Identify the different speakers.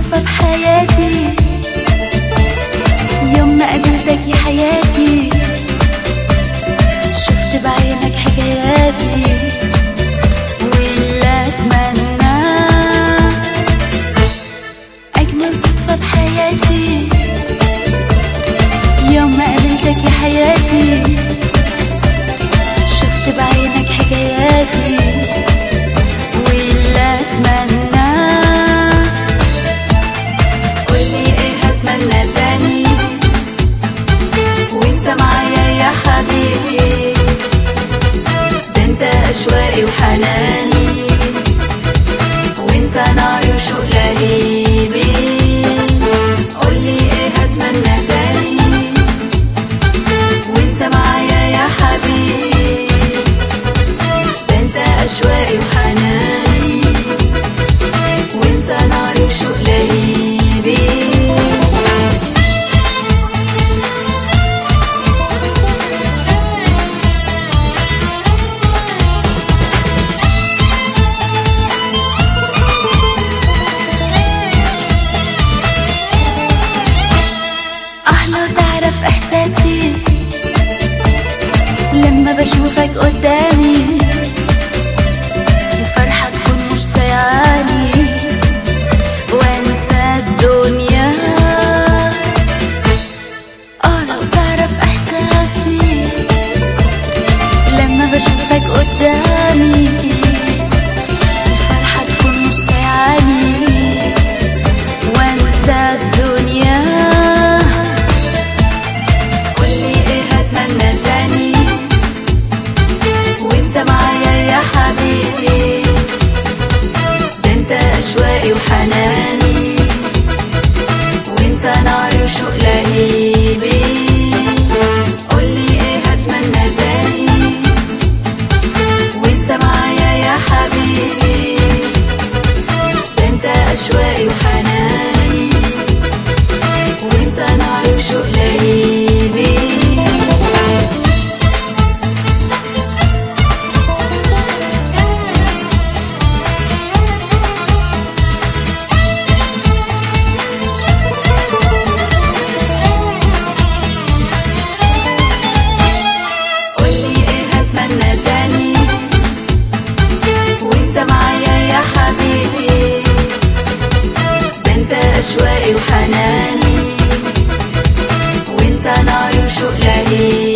Speaker 1: صدفة بحياتي يوم ما قابلتك يا حياتي شفت بعينك حكاياتي واللي اتمنى اجمل صدفة بحياتي يوم ما قابلتك يا حياتي شفت بعينك حكاياتي واللي اتمنى قولي ايه هتمنى تاني وانت معايا يا حبيبي ده انت اشواقي وحناني وانت ناري وشوق لهيبي قولي ايه هتمنى تاني وانت معايا يا حبيبي ده انت اشواقي وحناني وانت ناري وشوق لهيبي اه لو تعرف احساسي لما بشوفك قدامي الفرحة تكون مش سيعاني وانسى الدنيا اه لو تعرف احساسي لما بشوفك قدامي الفرحة تكون مش سيعاني وانسى الدنيا قولي ايه هتمنى تاني وانت معايا يا حبيبي ده انت اشواقي وحناني وانت ناري وشوق لهيبي قولي ايه هتمنى تاني وانت معايا يا حبيبي ده انت اشواقي وحناني وانت ناري وشوق لهيبي قولي ايه هتمنى تاني وانت معايا يا حبيبي ده انت اشواقي وحناني وانت ناري وشوق لهيبي